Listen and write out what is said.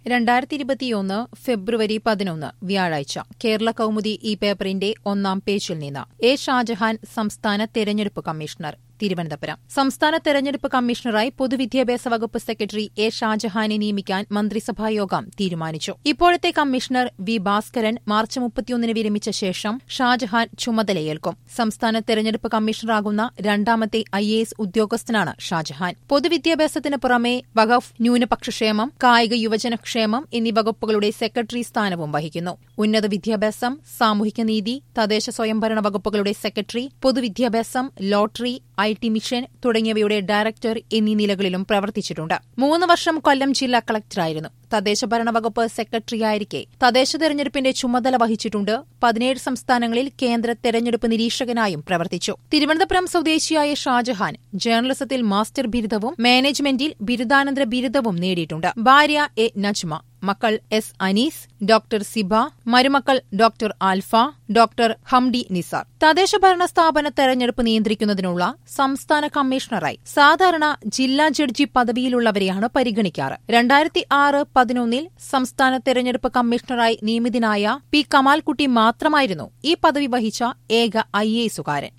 രണ്ടായിരത്തി ഇരുപത്തിയൊന്ന് ഫെബ്രുവരി പതിനൊന്ന് വ്യാഴാഴ്ച കേരള കൗമുദി ഈ പേപ്പറിന്റെ ഒന്നാം പേജിൽ നിന്ന് എ ഷാജഹാൻ സംസ്ഥാന തെരഞ്ഞെടുപ്പ് കമ്മീഷണർ തിരുവനന്തപുരം സംസ്ഥാന തെരഞ്ഞെടുപ്പ് കമ്മീഷണറായി പൊതുവിദ്യാഭ്യാസ വകുപ്പ് സെക്രട്ടറി എ ഷാജഹാനെ നിയമിക്കാൻ മന്ത്രിസഭായോഗം തീരുമാനിച്ചു ഇപ്പോഴത്തെ കമ്മീഷണർ വി ഭാസ്കരൻ മാർച്ച് മുപ്പത്തിയൊന്നിന് വിരമിച്ച ശേഷം ഷാജഹാൻ ചുമതലയേൽക്കും സംസ്ഥാന തെരഞ്ഞെടുപ്പ് കമ്മീഷണറാകുന്ന രണ്ടാമത്തെ ഐ എ എസ് ഉദ്യോഗസ്ഥനാണ് ഷാജഹാൻ പൊതുവിദ്യാഭ്യാസത്തിന് പുറമെ വഖഫ് ന്യൂനപക്ഷക്ഷേമം കായിക യുവജനക്ഷേമം എന്നീ വകുപ്പുകളുടെ സെക്രട്ടറി സ്ഥാനവും വഹിക്കുന്നു ഉന്നത വിദ്യാഭ്യാസം സാമൂഹികനീതി തദ്ദേശ സ്വയംഭരണ വകുപ്പുകളുടെ സെക്രട്ടറി പൊതുവിദ്യാഭ്യാസം ലോട്ടറി ഐ ടി മിഷൻ തുടങ്ങിയവയുടെ ഡയറക്ടർ എന്നീ നിലകളിലും പ്രവർത്തിച്ചിട്ടുണ്ട് മൂന്ന് വർഷം കൊല്ലം ജില്ലാ കളക്ടറായിരുന്നു തദ്ദേശഭരണ വകുപ്പ് സെക്രട്ടറിയായിരിക്കെ തദ്ദേശ തെരഞ്ഞെടുപ്പിന്റെ ചുമതല വഹിച്ചിട്ടുണ്ട് പതിനേഴ് സംസ്ഥാനങ്ങളിൽ കേന്ദ്ര തെരഞ്ഞെടുപ്പ് നിരീക്ഷകനായും പ്രവർത്തിച്ചു തിരുവനന്തപുരം സ്വദേശിയായ ഷാജഹാൻ ജേർണലിസത്തിൽ മാസ്റ്റർ ബിരുദവും മാനേജ്മെന്റിൽ ബിരുദാനന്തര ബിരുദവും നേടിയിട്ടുണ്ട് ഭാര്യ എ നജ്മ മക്കൾ എസ് അനീസ് ഡോക്ടർ സിബ മരുമക്കൾ ഡോക്ടർ ആൽഫ ഡോക്ടർ ഹംഡി നിസാർ തദ്ദേശഭരണ സ്ഥാപന തെരഞ്ഞെടുപ്പ് നിയന്ത്രിക്കുന്നതിനുള്ള സംസ്ഥാന കമ്മീഷണറായി സാധാരണ ജില്ലാ ജഡ്ജി പദവിയിലുള്ളവരെയാണ് പരിഗണിക്കാറ് രണ്ടായിരത്തി ആറ് പതിനൊന്നിൽ സംസ്ഥാന തെരഞ്ഞെടുപ്പ് കമ്മീഷണറായി നിയമിതനായ പി കമാൽകുട്ടി മാത്രമായിരുന്നു ഈ പദവി വഹിച്ച ഏക ഐ എസുകാരൻ